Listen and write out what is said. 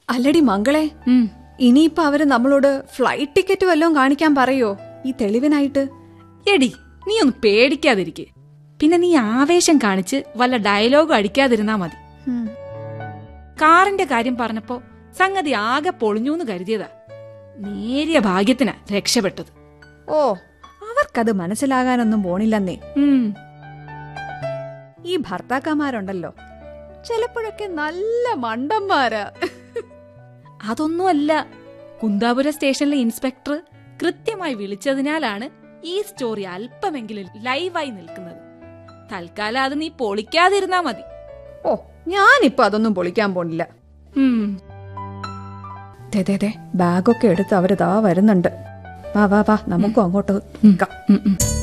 അല്ലടി മംഗളെ ഉം. ഇനിയിപ്പോ അവര് നമ്മളോട് ഫ്ലൈറ്റ് ടിക്കറ്റ് വല്ലതും കാണിക്കാൻ പറയോ ഈ തെളിവിനായിട്ട് എടി നീ ഒന്ന് പേടിക്കാതിരിക്കെ പിന്നെ നീ ആവേശം കാണിച്ച് വല്ല ഡയലോഗും അടിക്കാതിരുന്നാ മതി ഉം. കാറിന്റെ കാര്യം പറഞ്ഞപ്പോ സംഗതി ആകെ പൊളിഞ്ഞൂന്ന് കരുതിയതാ നേരിയ ഭാഗ്യത്തിനാ രക്ഷപ്പെട്ടത് ഓ അവർക്കത് മനസ്സിലാകാനൊന്നും പോണില്ലെന്നേ ഉം. ഈ ഭർത്താക്കന്മാരുണ്ടല്ലോ ചിലപ്പോഴൊക്കെ നല്ല മണ്ടന്മാരാ അതൊന്നുമല്ല കുന്താപുര സ്റ്റേഷനിലെ ഇൻസ്പെക്ടർ കൃത്യമായി വിളിച്ചതിനാലാണ് ഈ സ്റ്റോറി അല്പമെങ്കിലും ലൈവായി നിൽക്കുന്നത് തൽക്കാലം അത് നീ പൊളിക്കാതിരുന്നാ മതി ഓ ഞാനിപ്പോ അതൊന്നും പൊളിക്കാൻ പോണില്ല ഉം. ദേ, ദേ, ദേ, ബാഗൊക്കെ എടുത്ത് അവരിതാ വരുന്നുണ്ട് വാ വാ വാ നമുക്കും അങ്ങോട്ട് നിൽക്കാം ഉം, ഉം.